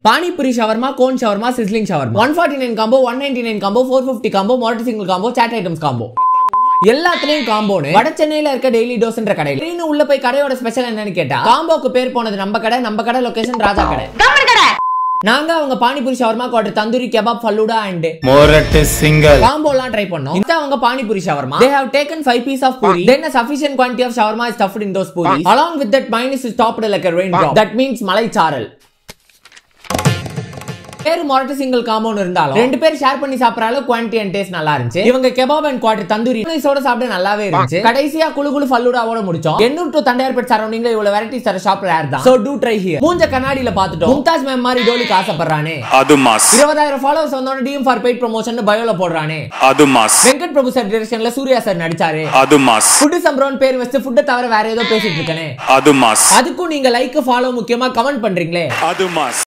pani puri shawarma cone shawarma sizzling shawarma one forty nine combo one ninety nine combo four fifty combo மொரட்டி single combo chaat items combo எல்லாத்துலயும் காம்போனு வட சென்னையில இருக்க daily டோஸ்ன்ற கடையில் திடீர்னு உள்ள போய் கடையோட ஸ்பெஷல் என்னன்னு கேட்டா காம்போக்கு பேர் போனது நம்ம கடை நம்ம கடை லொகேஷன் ராஜா கடை நாங்க அவங்க panipuri shawarma quarter tandoori kebab falooda and மோரட்டு சிங்கல் காம்போலாம் ட்ரை பண்ணோம் இந்த அவங்க panipuri shawarma they have taken five piece of puri then a sufficient quantity of shawarma is stuffed in those puris along with that mayonnaise is topped like a raindrop that means மலை சாரல் பேரு மொரட்டு single compound இருந்தாலும் ரெண்டு பேர் share பண்ணி சாப்பிடுற அளவு குவான்டிட்டி அண்ட் டேஸ்ட் நல்லா இருந்துச்சு இவங்க கெபாப் அண்ட் குவாட்டர் தந்தூரி மைனஸோட சாப்பிட நல்லாவே இருந்துச்சு கடைசியா குளு குளு ஃபல்லூடாவோட முடிச்சோம் எண்ணூர் டு தண்டையார்பேட் சரௌண்டிங்ல இவ்வளவு வெரைட்டிஸ் தர ஷாப் ரேர் தான் சோ டூ ட்ரை ஹியர் மூஞ்ச கண்ணாடியில பாத்துட்டோம் மும்தாஜ் மேம் மாதிரி டோலிக்கு ஆசைப்படுறானே அது மாஸ் இருபதாயிரம் ஃபாலோவர்ஸ் வந்தோட டிஎம் ஃபார் பெய்ட் ப்ரொமோஷன் பயோல போடுறானே அது மாஸ் வெங்கட் பிரபு சார் டிரெக்ஷன்ல சூர்யா சார் நடிச்சாரு அது மாஸ் ஃபுட் சம்பரம்னு பேர் வச்சு ஃபுட்டை தவிர வேற ஏதோ பேசிட்டு இருக்கனே அது மாஸ் அதுக்கும் நீங்க லைக் ஃபாலோ முக்கியமா கமெண்ட் பண்றீங்களே அது மாஸ்